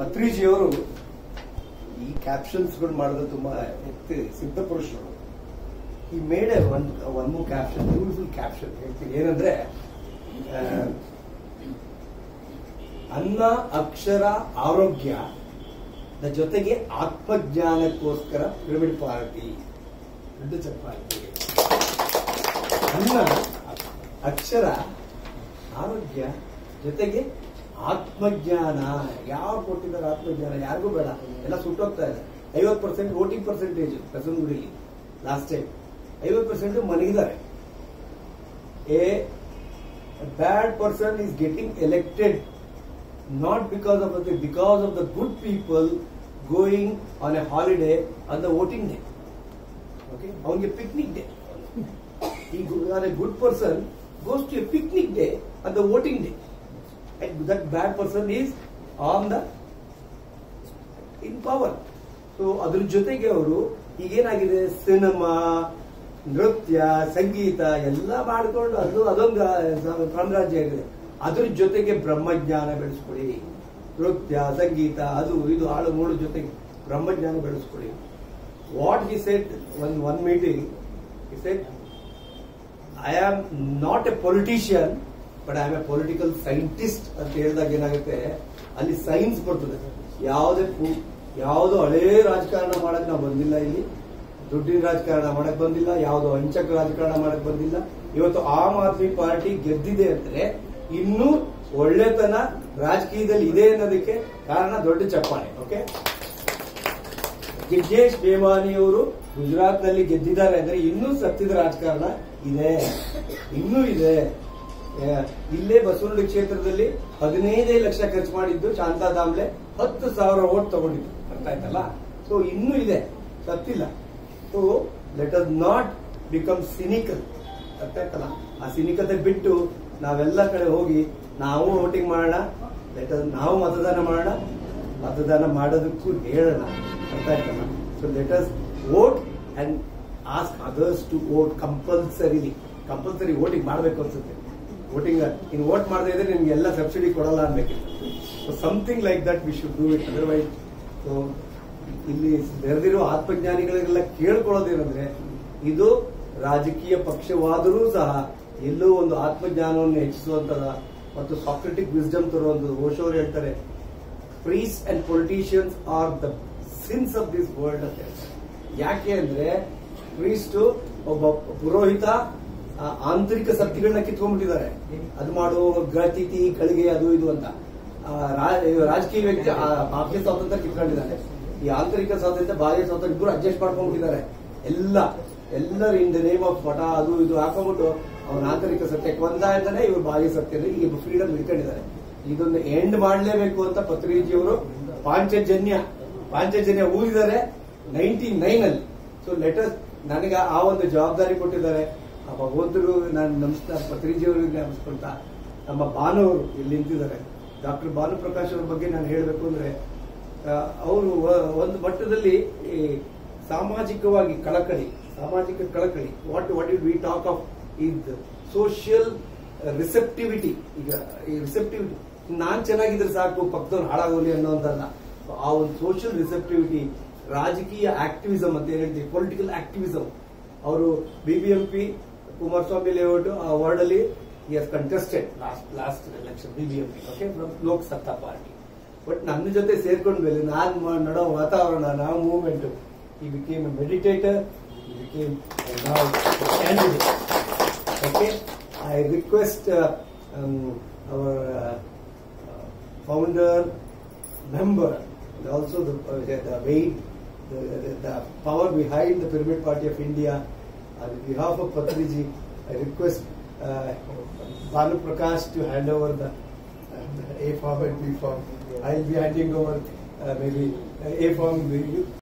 ಪತ್ರಿಜಿಯವರು ಈ ಕ್ಯಾಪ್ಷನ್ಸ್ಗಳು ಮಾಡೋದು ತುಂಬಾ ಎತ್ತಿ ಸಿದ್ಧ ಪುರುಷರು ಈ ಮೇಡ್ ಒನ್ ಒನ್ ಮೂ ಕ್ಯಾಪ್ಷನ್ ಬ್ಯೂಟಿಫುಲ್ ಕ್ಯಾಪ್ಷನ್ ಹೇಳ್ತೀನಿ ಏನಂದ್ರೆ ಆ, ಅನ್ನ ಅಕ್ಷರ ಆರೋಗ್ಯ ದ ಜೊತೆಗೆ ಆತ್ಮಜ್ಞಾನಕ್ಕೋಸ್ಕರ ಪಿರಮಿಡ್ ಪಾರ್ಟಿ ದೊಡ್ಡ ಚಪ್ಪಾಳೆ ಅನ್ನ ಅಕ್ಷರ ಆರೋಗ್ಯ ಜೊತೆಗೆ ಆತ್ಮಜ್ಞಾನ ಯಾರು ಕೊಟ್ಟಿದ್ದಾರೆ ಆತ್ಮಜ್ಞಾನ ಯಾರಿಗೂ ಬೇಡ ಎಲ್ಲ ಸುಟ್ಟೋಗ್ತಾ ಇದೆ ಐವತ್ತು ಪರ್ಸೆಂಟ್ ವೋಟಿಂಗ್ ಪರ್ಸೆಂಟೇಜ್ ಬಸವನಗುಡಿಲಿ ಲಾಸ್ಟ್ ಟೈಮ್ ಐವತ್ತು ಪರ್ಸೆಂಟ್ ಮನಗಿದ್ದಾರೆ a bad person is getting elected not because of the because of the good people going on a holiday on the voting day okay ಅವನಿಗೆ picnic day he go- are a good person goes to a picnic day at the voting day and that bad person is on the in power so ಅದ್ರ ಜೊತೆಗೆ ಅವರು ಈಗೇನಾಗಿದೆ cinema ನೃತ್ಯ ಸಂಗೀತ ಎಲ್ಲ ಮಾಡ್ಕೊಂಡು ಅದು ಅದೊಂದು ಸಾಮ್ರಾಜ್ಯ ಆಗಿದೆ ಅದ್ರ ಜೊತೆಗೆ ಬ್ರಹ್ಮಜ್ಞಾನ ಬೆಳೆಸ್ಕೊಳ್ಳಿ ನೃತ್ಯ ಸಂಗೀತ ಅದು ಇದು ಆಳು ಮೂಳು ಜೊತೆಗೆ ಬ್ರಹ್ಮಜ್ಞಾನ ಬೆಳೆಸ್ಕೊಳ್ಳಿ what he said one one meeting he said I am not a politician but I am a political scientist ಅಂತ ಹೇಳಿದಾಗ ಏನಾಗುತ್ತೆ ಅಲ್ಲಿ ಸೈನ್ಸ್ ಬರ್ತದೆ ಯಾವುದೇ ಪು- ಯಾವುದೋ ಹಳೇ ರಾಜಕಾರಣ ಮಾಡಕ್ ನಾವು ಬಂದಿಲ್ಲ ಇಲ್ಲಿ ದುಡ್ಡಿನ ರಾಜಕಾರಣ ಮಾಡಕ್ ಬಂದಿಲ್ಲ ಯಾವುದೋ ಹಂಚಕ ರಾಜಕಾರಣ ಮಾಡಕ್ ಬಂದಿಲ್ಲ ಇವತ್ತು ಆಮ್ ಆದ್ಮಿ ಪಾರ್ಟಿ ಗೆದ್ದಿದೆ ಅಂದ್ರೆ ಇನ್ನೂ ಒಳ್ಳೆತನ ರಾಜಕೀಯದಲ್ಲಿ ಇದೆ ಅನ್ನೋದಕ್ಕೆ ಕಾರಣ ದೊಡ್ಡ ಚಪ್ಪಾಳೆ ಓಕೆ ಗಿಡ್ಡೇಶ್ ಬೇಮಾನಿಯವರು ಗುಜರಾತ್ ನಲ್ಲಿ ಗೆದ್ದಿದ್ದಾರೆ ಅಂದ್ರೆ ಇನ್ನೂ ಸತ್ಯದ ರಾಜಕಾರಣ ಇದೆ ಇನ್ನೂ ಇದೆ ಆ, ಇಲ್ಲೇ ಬಸವನಗುಡಿ ಕ್ಷೇತ್ರದಲ್ಲಿ ಹದಿನೈದೇ ಲಕ್ಷ ಖರ್ಚು ಮಾಡಿದ್ದು ಶಾಂತಾ ದಾಮ್ಲೆ ಹತ್ತು ಸಾವಿರ ಓಟ್ ತಗೊಂಡಿದ್ದು ಅರ್ಥ ಆಯ್ತಲ್ಲ ಸೊ ಇನ್ನೂ ಇದೆ ಸತ್ತಿಲ್ಲ so let us not become cynical ಅರ್ಥ ಆಯ್ತಲ್ಲ ಆ ಸಿನಿಕತೆ ಬಿಟ್ಟು ನಾವೆಲ್ಲ ಕಡೆ ಹೋಗಿ ನಾವು ವೋಟಿಂಗ್ ಮಾಡೋಣ ಲೆಟ್ ನಾವು ಮತದಾನ ಮಾಡೋಣ ಮತದಾನ ಮಾಡೋದಕ್ಕೂ ಹೇಳೋಣ ಅರ್ಥ ಆಯ್ತಲ್ಲ so let us vote and ask others to vote compulsorily compulsory voting ಮಾಡಬೇಕು ಅನ್ಸುತ್ತೆ ವೋಟಿಂಗ್ ಇನ್ ವೋಟ್ ಮಾಡದೇ ಇದ್ರೆ ನಿಮ್ಗೆ ಎಲ್ಲ ಸಬ್ಸಿಡಿ ಕೊಡಲ್ಲ ಅನ್ಬೇಕಿತ್ತು so something like that we should do it otherwise so ಇಲ್ಲಿ ಬೆರೆದಿರೋ ಆತ್ಮಜ್ಞಾನಿಗಳಿಗೆಲ್ಲ ಕೇಳ್ಕೊಳ್ಳೋದೇನಂದ್ರೆ ಇದು ರಾಜಕೀಯ ಪಕ್ಷವಾದರೂ ಸಹ ಎಲ್ಲೋ ಒಂದು ಆತ್ಮಜ್ಞಾನವನ್ನು ಹೆಚ್ಚಿಸುವಂತದ ಮತ್ತು ಸಾಕ್ರೆಟಿಕ್ ವಿಸ್ಡಮ್ ತರುವಂತದ್ದು ಓಶೋರು ಹೇಳ್ತಾರೆ priests and politicians are the sins of this world ಅಂತ ಹೇಳ್ತಾರೆ ಯಾಕೆ ಅಂದ್ರೆ ಪ್ರೀಸ್ಟ್ ಒಬ್ಬ ಪುರೋಹಿತ ಆ, ಆಂತರಿಕ ಶಕ್ತಿಗಳನ್ನ ಕಿತ್ಕೊಂಡ್ಬಿಟ್ಟಿದ್ದಾರೆ ಅದು ಮಾಡು ಗತಿತಿ ಕಳಿಗೆ ಅದು ಇದು ಅಂತ ಆ, ರಾ- ರಾಜಕೀಯ ವ್ಯಕ್ತಿ ಆ, ಬಾಹ್ಯ ಸ್ವಾತಂತ್ರ್ಯ ಕಿತ್ಕೊಂಡಿದ್ದಾರೆ ಈ ಆಂತರಿಕ ಸ್ವಾತಂತ್ರ್ಯ ಬಾಹ್ಯ ಸ್ವಾತಂತ್ರ್ಯ ಇಬ್ಬರು ಅಡ್ಜಸ್ಟ್ ಮಾಡ್ಕೊಂಡ್ಬಿಟ್ಟಿದ್ದಾರೆ ಎಲ್ಲ ಎಲ್ಲರೂ ಇನ್ ದ ನೇಮ್ ಆಫ್ ಮಠ ಅದು ಇದು ಹಾಕೊಂಡ್ಬಿಟ್ಟು ಅವನ ಆಂತರಿಕ ಸತ್ಯಕ್ಕೆ ಒಂದಾಯ್ತಾನೆ ಇವ್ರು ಬಾಹ್ಯ ಸತ್ಯದಲ್ಲಿ ಈಗ ಫ್ರೀಡಮ್ ಇಟ್ಕೊಂಡಿದ್ದಾರೆ ಇದೊಂದು ಎಂಡ್ ಮಾಡಲೇಬೇಕು ಅಂತ ಪತ್ರಿಜಿಯವರು ಪಾಂಚಜನ್ಯ ಪಾಂಚಜನ್ಯ ಊದಿದ್ದಾರೆ ನೈನ್ಟಿ ನೈನ್ ಅಲ್ಲಿ ಸೊ ಲೆಟಸ್ ನನಗೆ ಆ ಒಂದು ಜವಾಬ್ದಾರಿ ಕೊಟ್ಟಿದ್ದಾರೆ ಆ ಭಗವಂತರು ನಾನು ನಮಸ್ಕಾರ ಪತ್ರಿಜಿಯವರಿಗೆ ನಮಸ್ಕೊಂತ ನಮ್ಮ ಭಾನುವರು ಇಲ್ಲಿ ನಿಂತಿದ್ದಾರೆ ಡಾಕ್ಟರ್ ಭಾನು ಪ್ರಕಾಶ್ ಅವ್ರ ಬಗ್ಗೆ ನಾನು ಹೇಳಬೇಕು ಅಂದ್ರೆ ಅವರು ಒಂದು ಮಟ್ಟದಲ್ಲಿ ಈ ಸಾಮಾಜಿಕವಾಗಿ ಕಳಕಳಿ ಸಾಮಾಜಿಕ ಕಳಕಳಿ what what it we talk of it social receptivity ಈಗ ಈ ರಿಸೆಪ್ಟಿವಿಟಿ ನಾನ್ ಚೆನ್ನಾಗಿದ್ರೆ ಸಾಕು ಪಕ್ಕದವ್ರು ಹಾಳಾಗೋಲಿ ಅನ್ನೋದಲ್ಲ ಆ ಒಂದು ಸೋಷಿಯಲ್ ರಿಸೆಪ್ಟಿವಿಟಿ ರಾಜಕೀಯ ಆಕ್ಟಿವಿಸಮ್ ಅಂತ ಏನ್ ಹೇಳ್ತೀವಿ ಪೊಲಿಟಿಕಲ್ ಆಕ್ಟಿವಿಸಮ್ ಅವರು ಬಿಬಿಎಂಪಿ ಕುಮಾರಸ್ವಾಮಿ ಲೇಔಟ್ ಆ ವಾರ್ಡ್ ಅಲ್ಲಿ has contested last last election BBMP okay from Lok Satta party but ನನ್ನ ಜೊತೆ ಸೇರ್ಕೊಂಡ ಮೇಲೆ ನಾನ್ ಮಾ- ನಡೋ ವಾತಾವರಣ ನಾವು movement he became a meditator he became candidate okay I request our founder member and also the, uh, the, the weight, the, the, the power behind the Pyramid Party of India. On behalf of Patriji, I request uh, Banu Prakash to hand over the, uh, the A form and B form. I'll be handing over uh, maybe uh, A form.